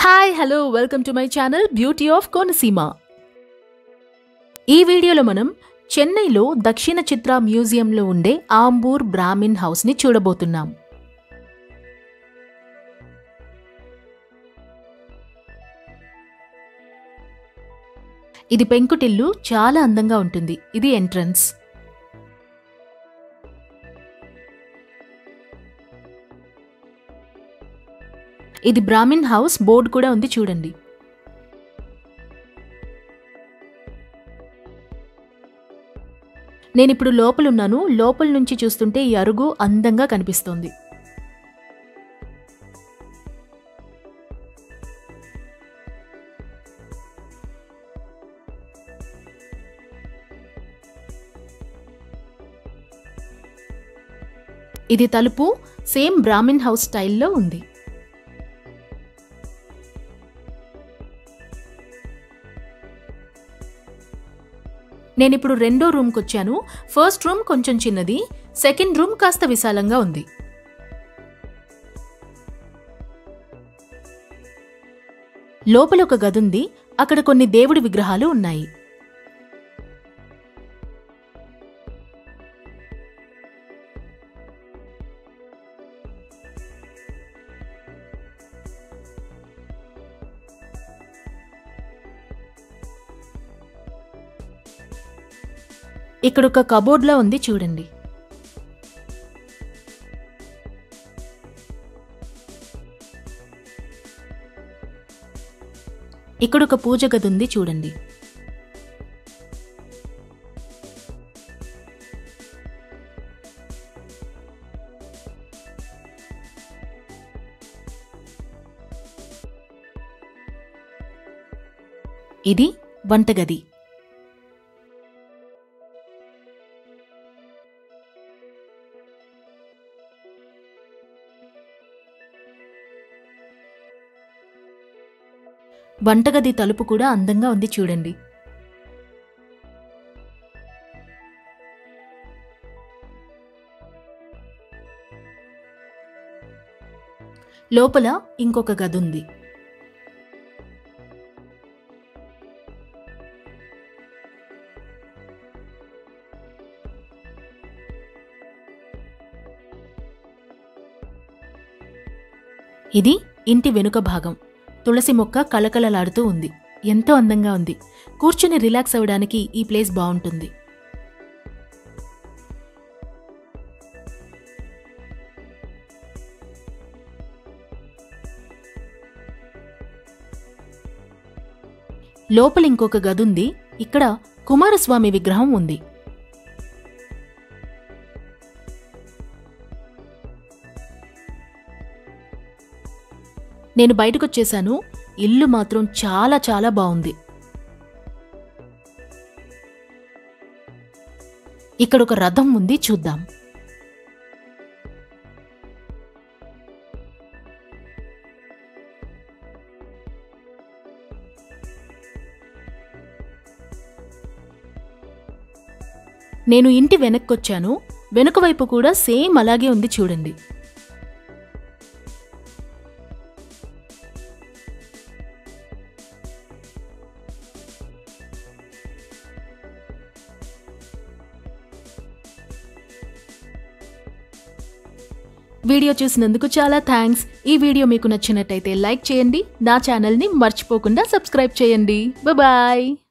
hi hello welcome to my channel beauty of Konaseema ఈ వీడియోలో మనం చెన్నైలో దక్షిణ చిత్ర మ్యూజియంలో ఉండే ఆంబూర్ బ్రాహ్మిన్ హౌస్ని చూడబోతున్నాం ఇది పెంకుటిల్లు చాలా అందంగా ఉంటుంది ఇది ఎంట్రన్స్ ఇది బ్రాహ్మిన్ హౌస్ బోర్డు కూడా ఉంది చూడండి నేనిప్పుడు లోపలున్నాను లోపల నుంచి చూస్తుంటే ఈ అరుగు అందంగా కనిపిస్తోంది ఇది తలుపు సేమ్ బ్రాహ్మిన్ హౌస్ స్టైల్లో ఉంది నేనిప్పుడు రెండో రూమ్కి వచ్చాను ఫస్ట్ రూమ్ కొంచెం చిన్నది సెకండ్ రూమ్ కాస్త విశాలంగా ఉంది లోపల ఒక గది ఉంది అక్కడ కొన్ని దేవుడి విగ్రహాలు ఉన్నాయి ఇక్కడ ఒక కబోర్డ్లా ఉంది చూడండి ఇక్కడ ఒక పూజ గది ఉంది చూడండి ఇది వంటగది వంటగది తలుపు కూడా అందంగా ఉంది చూడండి లోపల ఇంకొక గది ఉంది ఇది ఇంటి వెనుక భాగం తులసి మొక్క కళకళలాడుతూ ఉంది ఎంతో అందంగా ఉంది కూర్చుని రిలాక్స్ అవ్వడానికి ఈ ప్లేస్ బాగుంటుంది లోపల ఇంకొక గదుంది ఇక్కడ కుమారస్వామి విగ్రహం ఉంది నేను బయటకొచ్చేశాను ఇల్లు మాత్రం చాలా చాలా బాగుంది ఇక్కడ ఒక రథం ఉంది చూద్దాం నేను ఇంటి వెనక్కొచ్చాను వెనుక వైపు కూడా సేమ్ అలాగే ఉంది చూడండి వీడియో చూసినందుకు చాలా థ్యాంక్స్ ఈ వీడియో మీకు నచ్చినట్టయితే లైక్ చేయండి నా ఛానల్ని మర్చిపోకుండా సబ్స్క్రైబ్ చేయండి బాయ్